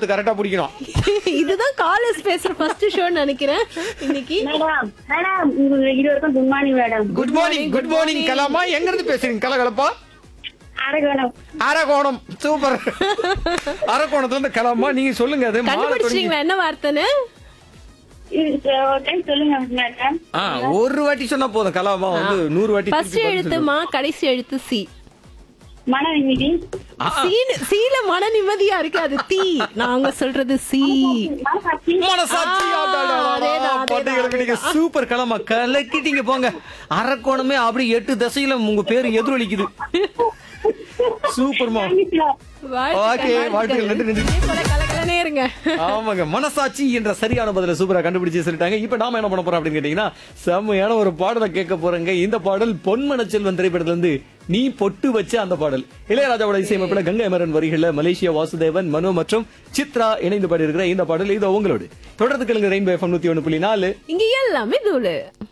பார்த்து கரெக்டா பிடிக்கணும் இதுதான் காலேஜ் பேசுற ஃபர்ஸ்ட் ஷோன்னு நினைக்கிறேன் இன்னைக்கு மேடம் மேடம் உங்களுக்கு இருவருக்கும் good morning madam good morning good morning கலாமா எங்க இருந்து பேசுறீங்க கலகலப்பா அரகணம் அரகோணம் சூப்பர் அரகோணத்துல இருந்து கலாமா நீங்க சொல்லுங்க அது மாலை தொடங்கி- கண்டுபிடிச்சிட்டீங்களா என்ன வார்த்தைன்னு ஒரு டைம் சொல்லுங்க மேடம் ஆ, ஒரு வாட்டி சொன்னா போதும் கலாமா வந்து நூறு வாட்டி ஃபர்ஸ்ட் திருப்பி பதில் எழுத்து சொல்லுங்க. மா கடைசி எழுத்து சி மன நிம்மதி சீனு சீல மன நிம்மதியா இருக்கு அது தீ நாங்க சொல்றது சி மனசாட்சி மனசாட்சி ஆ, அடடடடா. அதேதான், அதேதான், பாத்தீங்களுக்கு நீங்க சூப்பர் கலமா கலக்கிட்டீங்க போங்க அரக்கோணமே அப்படி எட்டு திசையில உங்க பேரு எதிரொலிக்குது சூப்பர்மா ஓகே வாழ்த்துக்கள் நன்றி நன்றி கலக்கலனே இருங்க ஆமாங்க மனசாட்சி என்ற சரியான பதில சூப்பரா கண்டுபிடிச்சு சொல்லிட்டாங்க இப்ப நாம என்ன பண்ண போறோம் அப்படின்னு கேட்டீங்கன்னா செம்மையான ஒரு பாடலை கேட்க போறேங்க இந்த பாடல் பொன்மன செல்வன் திரைப்படத்துல இருந்து நீ பொட்டு வச்ச அந்த பாடல் இளையராஜாவோட இசையமைப்புல கங்கை அமரன் வரிகள்ல மலேசியா வாசுதேவன் மனு மற்றும் சித்ரா இணைந்து பாடியிருக்கிற இந்த பாடல் இது உங்களோடு தொடர்ந்து கேளுங்க ரெயின்போ எஃப்எம் நூத்தி ஒண்ணு புள்ளி நாலு இங்க எல்லாமே தூளு